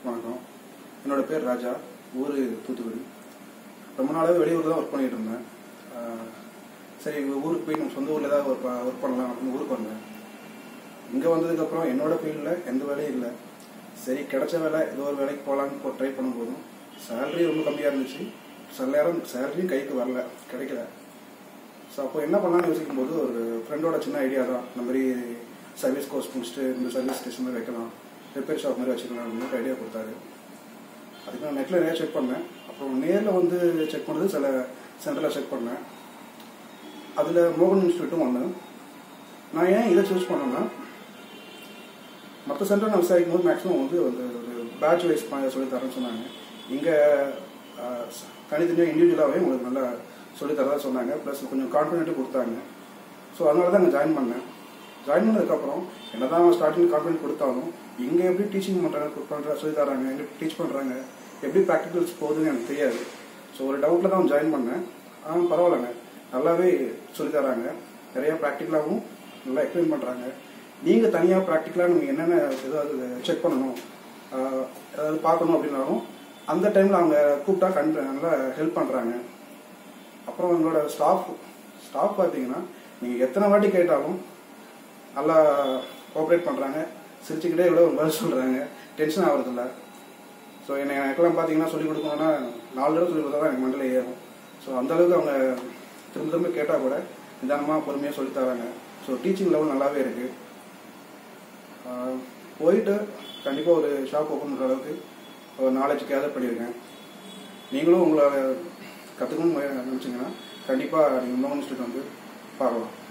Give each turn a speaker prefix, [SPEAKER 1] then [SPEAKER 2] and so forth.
[SPEAKER 1] வணக்கம் என்னோட பேர் ராஜா ஊர் தூத்துக்குடி ரொம்ப நாளாகவே வெளியூரில் தான் ஒர்க் பண்ணிட்டு இருந்தேன் ஆஹ் சரி எங்கள் ஊருக்கு போய் நம்ம சொந்த ஊரில் ஏதாவது ஒர்க் ஒர்க் பண்ணலாம் அப்படின்னு ஊருக்கு வந்தேன் இங்கே வந்ததுக்கப்புறம் என்னோட ஃபீல்டில் எந்த வேலையும் இல்லை சரி கிடைச்ச வேலை ஏதோ ஒரு வேலைக்கு போகலான்னு போ ட்ரை பண்ணும்போதும் சேலரி ரொம்ப கம்மியாக இருந்துச்சு சில நேரம் சேலரியும் கைக்கு வரல கிடைக்கல ஸோ அப்போ என்ன பண்ணலாம்னு யோசிக்கும் போது ஒரு ஃப்ரெண்டோட சின்ன ஐடியா தான் இந்த மாதிரி சர்வீஸ் கோர்ஸ் முடிச்சுட்டு இந்த சர்வீஸ் ஸ்டேஷன் மாதிரி வைக்கலாம் ரிப்பேர் ஷாப் மாதிரி வச்சுக்கலாம் அப்படின்னு ஐடியா கொடுத்தாரு அதுக்கு நான் நெட்டில் நிறைய செக் பண்ணேன் அப்புறம் நேரில் வந்து செக் பண்ணது சில சென்டரில் செக் பண்ணேன் அதில் மோகன் இன்ஸ்டியூட்டும் ஒன்று நான் ஏன் இதை சூஸ் பண்ணேன்னா மற்ற சென்டர் நான் விசாரிக்கும் போது மேக்ஸிமம் வந்து ஒரு ஒரு பேட்ச் வைஸ் சொல்லி தரேன்னு சொன்னாங்க இங்கே தனித்தனியாக இண்டிவிஜுவலாகவே உங்களுக்கு நல்லா சொல்லி தரதா சொன்னாங்க ப்ளஸ் கொஞ்சம் கான்ஃபிடென்ட்டும் கொடுத்தாங்க ஸோ அதனால தான் அங்கே ஜாயின் பண்ணேன் ஜாயின் பண்ணதுக்கப்புறம் என்ன தான் ஸ்டார்டிங் கான்ஃபிடென்ட் கொடுத்தாலும் இங்கே எப்படி டீச்சிங் பண்ணுறாங்க பண்ணுற சொல்லி தராங்க எங்கே டீச் பண்ணுறாங்க எப்படி ப்ராக்டிகல்ஸ் போகுதுன்னு எனக்கு தெரியாது ஸோ ஒரு டவுட்டில் தான் ஜாயின் பண்ணேன் ஆனால் பரவாயில்லைங்க நல்லாவே சொல்லி தராங்க நிறைய ப்ராக்டிக்கலாகவும் நல்லா எக்ஸ்பிளைன் பண்ணுறாங்க நீங்கள் தனியாக ப்ராக்டிக்கலாக நீங்கள் என்னென்ன ஏதாவது செக் பண்ணணும் ஆஹ் ஏதாவது பார்க்கணும் அப்படின்னாலும் அந்த டைமில் அவங்க கூப்பிட்டா கண் நல்லா ஹெல்ப் பண்ணுறாங்க அப்புறம் உங்களோட ஸ்டாஃப் ஸ்டாஃப் பார்த்தீங்கன்னா நீங்கள் எத்தனை வாட்டி கேட்டாலும் நல்லா கோஆப்ரேட் பண்ணுறாங்க சிரிச்சுக்கிட்டே விட பதில் சொல்கிறாங்க டென்ஷன் ஆகிறதில்ல ஸோ என்னை எனக்கெல்லாம் பார்த்தீங்கன்னா சொல்லிக் கொடுக்கணும்னா நாலு தடவை சொல்லிக் கொடுத்தா தான் எனக்கு மண்டல ஏறும் ஸோ அந்த அளவுக்கு அவங்க திரும்ப திரும்ப கேட்டால் கூட நிதானமாக பொறுமையாக சொல்லித் தராங்க ஸோ டீச்சிங் லெவல் நல்லாவே இருக்குது போயிட்டு கண்டிப்பாக ஒரு ஷாப் ஓப்பன் பண்ணுற அளவுக்கு ஒரு நாலேஜ் கேதர் பண்ணியிருக்கேன் நீங்களும் உங்களை கற்றுக்கணும்னு நினச்சிங்கன்னா கண்டிப்பாக நீங்கள் மோகன் இன்ஸ்டியூட் வந்து பார்க்கலாம்